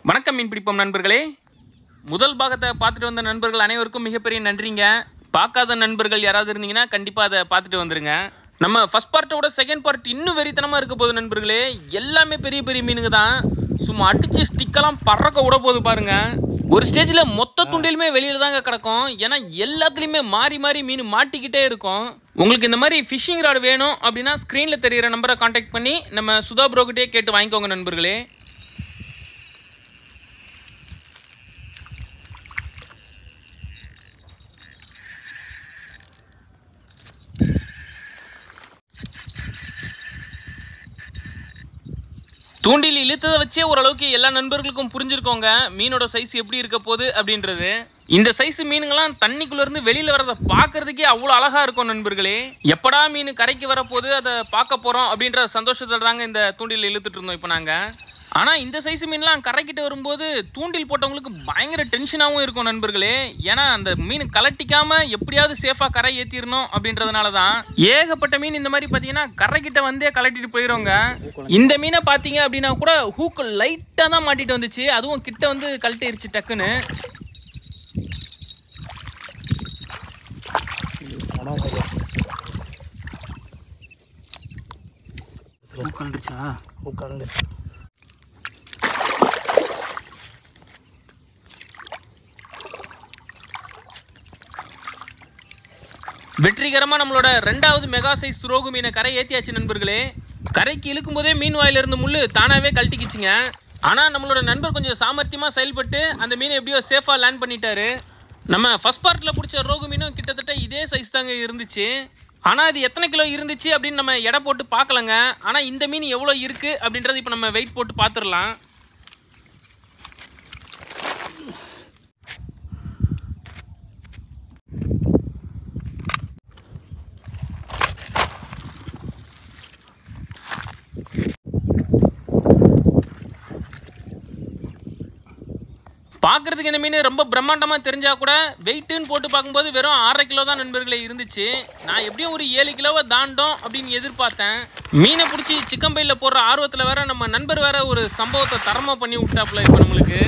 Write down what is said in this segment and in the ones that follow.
வணக்கம் மீன் பிடிப்போம் நண்பர்களே முதல் பாகத்தை பார்த்துட்டு வந்த நண்பர்கள் அனைவருக்கும் மிகப்பெரிய நன்றிங்க பார்க்காத நண்பர்கள் யாராவது இருந்தீங்கன்னா கண்டிப்பாக அதை பார்த்துட்டு வந்துருங்க நம்ம ஃபர்ஸ்ட் பார்ட்டோட செகண்ட் பார்ட் இன்னும் வெறித்தனமாக இருக்க போகுது நண்பர்களே எல்லாமே பெரிய பெரிய மீனுங்க தான் சும்மா அடிச்சு ஸ்டிக்கெல்லாம் பறக்க விட போகுது பாருங்க ஒரு ஸ்டேஜில் மொத்த துண்டிலுமே வெளியில தாங்க கிடக்கும் ஏன்னா எல்லாத்துலேயுமே மாறி மாறி மீன் மாட்டிக்கிட்டே இருக்கும் உங்களுக்கு இந்த மாதிரி ஃபிஷிங் ராட் வேணும் அப்படின்னா ஸ்க்ரீனில் தெரியிற நம்பரை காண்டாக்ட் பண்ணி நம்ம சுதா ப்ரோக்கிட்டே கேட்டு வாங்கிக்கோங்க நண்பர்களே தூண்டில் இழுத்ததை வச்சே ஓரளவுக்கு எல்லா நண்பர்களுக்கும் புரிஞ்சிருக்கோங்க மீனோட சைஸ் எப்படி இருக்க போகுது அப்படின்றது இந்த சைஸ் மீனுங்கெல்லாம் தண்ணிக்குள்ள இருந்து வெளியில வரதை பார்க்கறதுக்கே அவ்வளோ அழகா இருக்கும் நண்பர்களே எப்படா மீன் கரைக்கு வரப்போகுது அதை பார்க்க போறோம் அப்படின்ற சந்தோஷத்துல தாங்க இந்த தூண்டில் இழுத்துட்டு இருந்தோம் இப்போ நாங்க ஆனா இந்த சைஸ் மீன்லாம் கரைக்கிட்டு வரும்போது தூண்டில் போட்டவங்களுக்கு பயங்கர டென்ஷனாகவும் இருக்கும் நண்பர்களே ஏன்னா அந்த மீன் கலட்டிக்காம எப்படியாவது சேஃபா கரை ஏத்திரணும் அப்படின்றதுனால தான் ஏகப்பட்ட மீன் இந்த மாதிரி பாத்தீங்கன்னா கரைக்கிட்ட வந்தே கலட்டிட்டு போயிடுங்க இந்த மீனை பாத்தீங்க அப்படின்னா கூட ஹூக்கு லைட்டா தான் மாட்டிட்டு வந்துச்சு அதுவும் கிட்ட வந்து கழட்டிருச்சு டக்குன்னு கலண்டுச்சா உட்காந்து வெற்றிகரமா நம்மளோட ரெண்டாவது மெகா சைஸ் துரோகு மீனை கரை ஏத்தியாச்சு நண்பர்களே கரைக்கு இழுக்கும் போதே மீன் வாயில இருந்து முள்ளு தானாவே கழட்டிக்கிச்சுங்க ஆனா நம்மளோட நண்பர் கொஞ்சம் சாமர்த்தியமா செயல்பட்டு அந்த மீனை எப்படியோ சேஃபா லேண்ட் பண்ணிட்டாரு நம்ம ஃபர்ஸ்ட் பார்ட்ல பிடிச்ச ரோகு மீனும் கிட்டத்தட்ட இதே சைஸ் தாங்க இருந்துச்சு ஆனா அது எத்தனை கிலோ இருந்துச்சு அப்படின்னு நம்ம எடை போட்டு பார்க்கலங்க ஆனா இந்த மீன் எவ்வளவு இருக்கு அப்படின்றது இப்போ நம்ம வெயிட் போட்டு பார்த்துடலாம் பார்க்கறதுக்கு இந்த மீன் ரொம்ப பிரம்மாண்டமாக தெரிஞ்சா கூட வெயிட்டுன்னு போட்டு பார்க்கும்போது வெறும் ஆறரை கிலோ தான் நண்பர்களே இருந்துச்சு நான் எப்படியும் ஒரு ஏழு கிலோவை தாண்டும் அப்படின்னு எதிர்பார்த்தேன் மீனை பிடிச்சி சிக்கன் பையில் போடுற ஆர்வத்தில் வேற நம்ம நண்பர் வேற ஒரு சம்பவத்தை தரமாக பண்ணி விட்டாப்புல இப்போ நம்மளுக்கு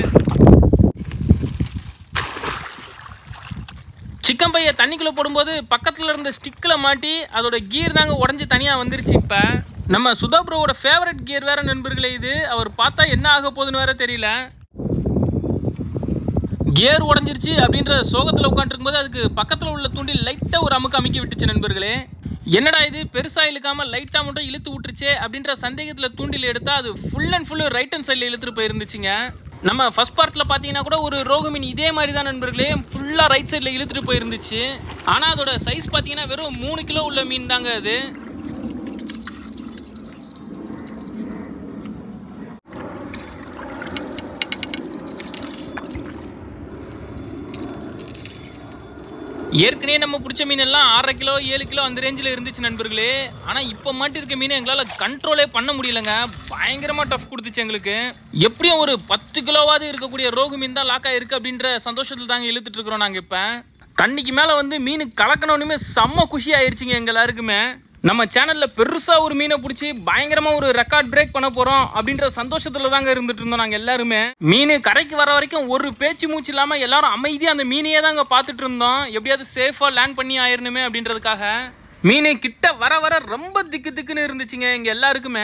சிக்கன் பையை தண்ணிக்குள்ள போடும்போது பக்கத்துல இருந்த ஸ்டிக்கில் மாட்டி அதோட கீர் தாங்க உடஞ்சி தனியாக வந்துருச்சு இப்போ நம்ம சுதா ப்ரோவோட ஃபேவரட் கியர் வேற நண்பர்களே இது அவர் பார்த்தா என்ன ஆக போகுதுன்னு வேற தெரியல கியர் உடஞ்சிருச்சு அப்படின்ற சோகத்தில் உட்காந்துருக்கும் போது அதுக்கு பக்கத்தில் உள்ள தூண்டில் லைட்டாக ஒரு அமுக்கு அமுக்கி விட்டுச்சு நண்பர்களே என்னடா இது பெருசா இழுக்காம லைட்டாக மட்டும் இழுத்து விட்டுருச்சே அப்படின்ற சந்தேகத்தில் தூண்டில் எடுத்தா அது full and full right hand சைடில் இழுத்துட்டு போயிருந்துச்சுங்க நம்ம ஃபர்ஸ்ட் பார்ட்டில் பார்த்தீங்கன்னா கூட ஒரு ரோகு மீன் இதே மாதிரி தான் நண்பர்களே ஃபுல்லாக ரைட் சைடில் இழுத்துட்டு போயிருந்துச்சு ஆனால் அதோட சைஸ் பார்த்தீங்கன்னா வெறும் மூணு கிலோ உள்ள மீன் தாங்க அது ஏற்கனவே நம்ம பிடிச்ச மீன் எல்லாம் ஆறரை கிலோ ஏழு கிலோ அந்த ரேஞ்சில் இருந்துச்சு நண்பர்களே ஆனால் இப்போ மாட்டி இருக்க மீனை எங்களால் கண்ட்ரோலே பண்ண முடியலங்க பயங்கரமாக டஃப் கொடுத்துச்சு எங்களுக்கு எப்படியும் ஒரு பத்து கிலோவாவது இருக்கக்கூடிய ரோகு மீன் தான் லாக் ஆயிருக்கு அப்படின்ற சந்தோஷத்தில் தாங்க இழுத்துட்டு இருக்கிறோம் நாங்கள் இப்போ தண்ணிக்கு மேலே வந்து மீன் கலக்கணும்னுமே செம்ம குஷி ஆயிருச்சுங்க எங்க எல்லாருக்குமே நம்ம சேனல்ல பெருசா ஒரு மீனை பிடிச்சி பயங்கரமா ஒரு ரெக்கார்ட் பிரேக் பண்ண போறோம் அப்படின்ற சந்தோஷத்துல தாங்க இருந்துட்டு இருந்தோம் நாங்க எல்லாருமே மீன் கரைக்கு வர வரைக்கும் ஒரு பேச்சு மூச்சு இல்லாம எல்லாரும் அமைதியா அந்த மீனையே தாங்க பார்த்துட்டு இருந்தோம் எப்படியாவது சேஃபா லேண்ட் பண்ணி ஆயிரணுமே அப்படின்றதுக்காக மீன் கிட்ட வர வர ரொம்ப திக்கு திக்குன்னு இருந்துச்சுங்க எங்க எல்லாருக்குமே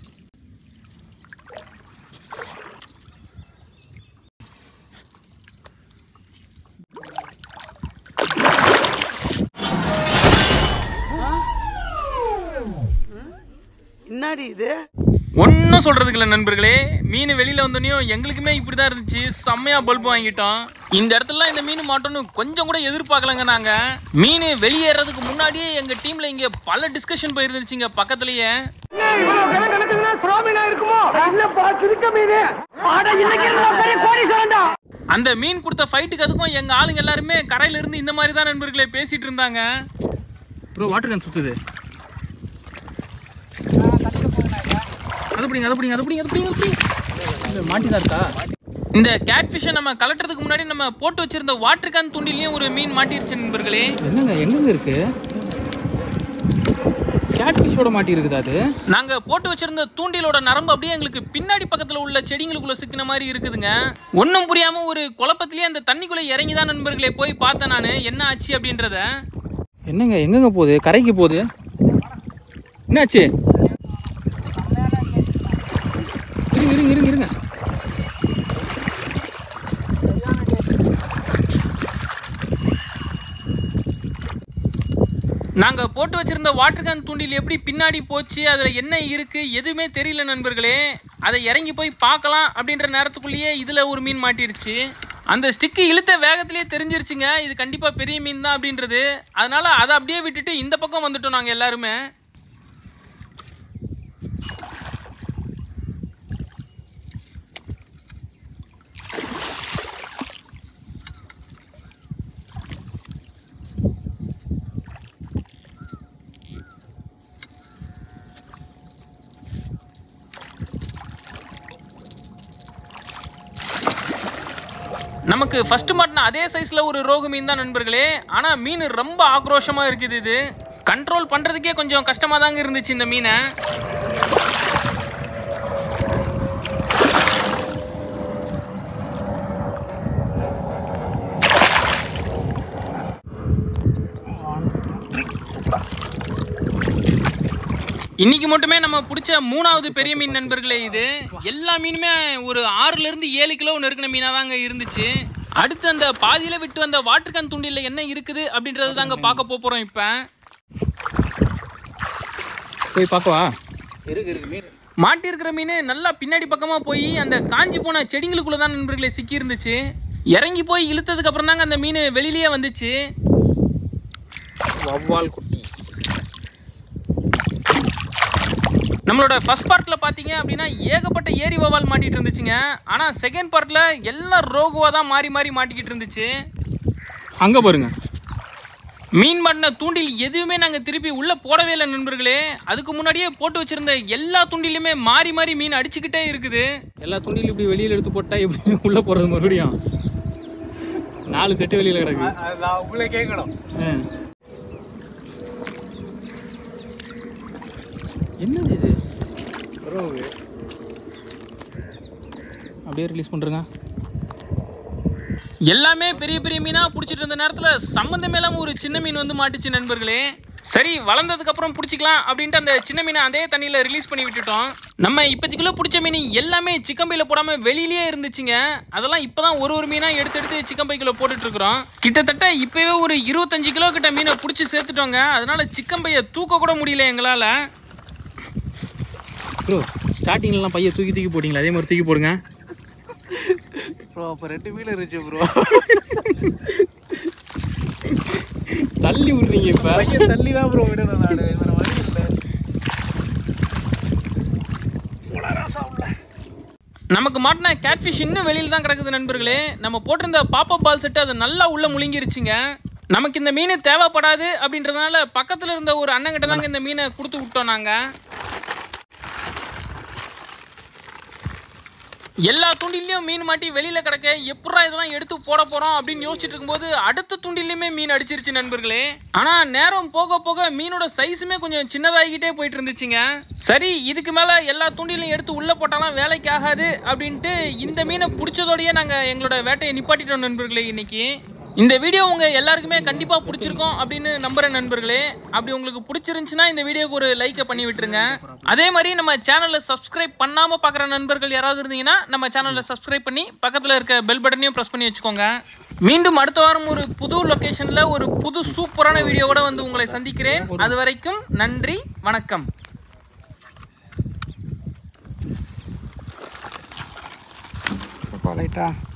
என்னடி இது ஒன்றும் சொல்றதுக்கு இல்லை நண்பர்களே மீன் வெளியில வந்தோடனையும் எங்களுக்குமே இப்படி தான் இருந்துச்சு செம்மையா பல்பு வாங்கிட்டோம் இந்த இடத்துல இந்த மீன் மாட்டோம்னு கொஞ்சம் கூட எதிர்பார்க்கலங்க நாங்க மீன் வெளியேறதுக்கு முன்னாடியே எங்க டீம்ல இங்க பல டிஸ்கஷன் போயிருந்துச்சுங்க பக்கத்துலயே அந்த மீன் கொடுத்த ஃபைட்டுக்கு அதுக்கும் எங்க ஆளுங்க எல்லாருமே கரையில இருந்து இந்த மாதிரி தான் நண்பர்களே பேசிட்டு இருந்தாங்க ப்ரோ வாட்டர் கேன் சுத்துது அது பிடிங்க அது பிடிங்க அது பிடிங்க அது பிடிங்க அது பிடிங்க மாட்டிதான் இருக்கா இந்த கேட் ஃபிஷ்ஷை நம்ம கலட்டுறதுக்கு முன்னாடி நம்ம போட்டு வச்சிருந்த வாட்டர் கேன் தூண்டிலையும் ஒரு மீன் மாட்டிருச்சு நண்பர்களே என்னங்க எங்கங்க இருக்கு கேட் ஃபிஷோட மாட்டி இருக்குது அது நாங்க போட்டு வச்சிருந்த தூண்டிலோட நரம்பு அப்படியே எங்களுக்கு பின்னாடி பக்கத்துல உள்ள செடிங்களுக்குள்ள சிக்கின மாதிரி இருக்குதுங்க ஒன்றும் புரியாம ஒரு குழப்பத்திலேயே அந்த தண்ணிக்குள்ள இறங்கி தான் நண்பர்களே போய் பார்த்தேன் நான் என்ன ஆச்சு அப்படின்றத என்னங்க எங்கங்க போகுது கரைக்கு போகுது என்னாச்சு இருங்க இருங்க இருங்க இருங்க நாங்க போட்டு வச்சிருந்த வாட்டர் கேன் தூண்டில் எப்படி பின்னாடி போச்சு அதுல என்ன இருக்கு எதுவுமே தெரியல நண்பர்களே அதை இறங்கி போய் பார்க்கலாம் அப்படின்ற நேரத்துக்குள்ளேயே இதுல ஒரு மீன் மாட்டிருச்சு அந்த ஸ்டிக்கு இழுத்த வேகத்திலேயே தெரிஞ்சிருச்சுங்க இது கண்டிப்பா பெரிய மீன் தான் அப்படின்றது அதனால அதை அப்படியே விட்டுட்டு இந்த பக்கம் வந்துட்டோம் நாங்க எல்லாருமே நமக்கு ஃபர்ஸ்ட் மாட்டின அதே சைஸ்ல ஒரு ரோகு மீன் தான் நண்பர்களே ஆனா மீன் ரொம்ப ஆக்ரோஷமா இருக்குது இது கண்ட்ரோல் பண்றதுக்கே கொஞ்சம் கஷ்டமா தாங்க இருந்துச்சு இந்த மீனை இன்னைக்கு மட்டுமே நம்ம பிடிச்ச மூணாவது பெரிய மீன் நண்பர்களே இது எல்லா மீனுமே ஒரு ஆறுல இருந்து ஏழு கிலோ நெருக்கின மீனா தாங்க இருந்துச்சு அடுத்து அந்த பாதியில விட்டு வந்த வாட்டர் கேன் துண்டில என்ன இருக்குது அப்படின்றத தாங்க பார்க்க போப் போறோம் இப்ப போய் பார்க்கவா இருக்கு இருக்கு மீன் மாட்டியிருக்கிற மீன் நல்லா பின்னாடி பக்கமா போய் அந்த காஞ்சி போன செடிங்களுக்குள்ள தான் நண்பர்களே சிக்கி இருந்துச்சு இறங்கி போய் இழுத்ததுக்கு அப்புறம் தாங்க அந்த மீன் வெளியிலேயே வந்துச்சு வவ்வால் குட்டி நம்மளோட ஃபர்ஸ்ட் பார்ட்ல பாத்தீங்க அப்படின்னா ஏகப்பட்ட ஏரி வவால் மாட்டிட்டு இருந்துச்சுங்க ஆனா செகண்ட் பார்ட்ல எல்லாம் ரோகுவா தான் மாறி மாறி மாட்டிக்கிட்டு இருந்துச்சு அங்க பாருங்க மீன் மாட்டின தூண்டில் எதுவுமே நாங்க திருப்பி உள்ள போடவே இல்லை நண்பர்களே அதுக்கு முன்னாடியே போட்டு வச்சிருந்த எல்லா தூண்டிலுமே மாறி மாறி மீன் அடிச்சுக்கிட்டே இருக்குது எல்லா தூண்டிலும் இப்படி வெளியில எடுத்து போட்டா எப்படி உள்ள போறது மறுபடியும் நாலு செட்டு வெளியில கிடக்கு நான் உங்களை கேட்கணும் என்னது இது ரோகு அப்படியே ரிலீஸ் பண்ணுறங்க எல்லாமே பெரிய பெரிய மீனா பிடிச்சிட்டு இருந்த நேரத்தில் சம்மந்தமே இல்லாம ஒரு சின்ன மீன் வந்து மாட்டுச்சு நண்பர்களே சரி வளர்ந்ததுக்கு அப்புறம் பிடிச்சிக்கலாம் அப்படின்ட்டு அந்த சின்ன மீனை அதே தண்ணியில் ரிலீஸ் பண்ணி விட்டுட்டோம் நம்ம இப்போதைக்குள்ள பிடிச்ச மீன் எல்லாமே சிக்கன் பையில போடாம வெளியிலேயே இருந்துச்சுங்க அதெல்லாம் இப்பதான் ஒரு ஒரு மீனா எடுத்து எடுத்து சிக்கன் பைக்குள்ள போட்டுட்டு இருக்கிறோம் கிட்டத்தட்ட இப்பவே ஒரு இருபத்தஞ்சு கிலோ கிட்ட மீனை பிடிச்சி சேர்த்துட்டோங்க அதனால சிக்கன் பையை தூக்க கூட முடியல எங்களால ப்ரோ ஸ்டார்டிங்லலாம் பையை தூக்கி தூக்கி போட்டிங்களா அதே மாதிரி தூக்கி போடுங்க ப்ரோ அப்போ ரெண்டு மீன் இருந்துச்சு ப்ரோ தள்ளி விடுறீங்க இப்போ பையன் தள்ளி தான் ப்ரோ விடணும் நான் வேற வழி இல்லை நமக்கு மாட்டின கேட்ஃபிஷ் இன்னும் வெளியில தான் கிடக்குது நண்பர்களே நம்ம போட்டிருந்த பாப்பப் பால் செட்டு அது நல்லா உள்ள முழுங்கிருச்சுங்க நமக்கு இந்த மீன் தேவைப்படாது அப்படின்றதுனால பக்கத்துல இருந்த ஒரு அண்ணங்கிட்ட தாங்க இந்த மீனை கொடுத்து விட்டோம் நாங்க எல்லா தூண்டிலையும் மீன் மாட்டி வெளியில கிடக்க எப்படா இதெல்லாம் எடுத்து போட போறோம் அப்படின்னு யோசிச்சுட்டு இருக்கும்போது அடுத்த தூண்டிலையுமே மீன் அடிச்சிருச்சு நண்பர்களே ஆனா நேரம் போக போக மீனோட சைஸுமே கொஞ்சம் சின்னதாகிட்டே போயிட்டு இருந்துச்சுங்க சரி இதுக்கு மேல எல்லா தூண்டிலையும் எடுத்து உள்ள போட்டாலாம் வேலைக்கு ஆகாது அப்படின்ட்டு இந்த மீனை பிடிச்சதோடயே நாங்க எங்களோட வேட்டையை நிப்பாட்டிட்டோம் நண்பர்களே இன்னைக்கு இந்த வீடியோ உங்க எல்லாருக்குமே கண்டிப்பா பிடிச்சிருக்கும் அப்படின்னு நம்புறேன் நண்பர்களே அப்படி உங்களுக்கு பிடிச்சிருந்துச்சுன்னா இந்த வீடியோக்கு ஒரு லைக்கை பண்ணி விட்டுருங்க அதே மாதிரி நம்ம சேனலை சப்ஸ்கிரைப் பண்ணாம பார்க்குற நண்பர்கள் யாராவது இருந்தீங்கன்னா நம்ம சேனலை சப்ஸ்கிரைப் பண்ணி பக்கத்தில் இருக்க பெல் பட்டனையும் ப்ரெஸ் பண்ணி வச்சுக்கோங்க மீண்டும் அடுத்த வாரம் ஒரு புது லொகேஷன்ல ஒரு புது சூப்பரான வீடியோவோட வந்து உங்களை சந்திக்கிறேன் அது வரைக்கும் நன்றி வணக்கம் லைட்டா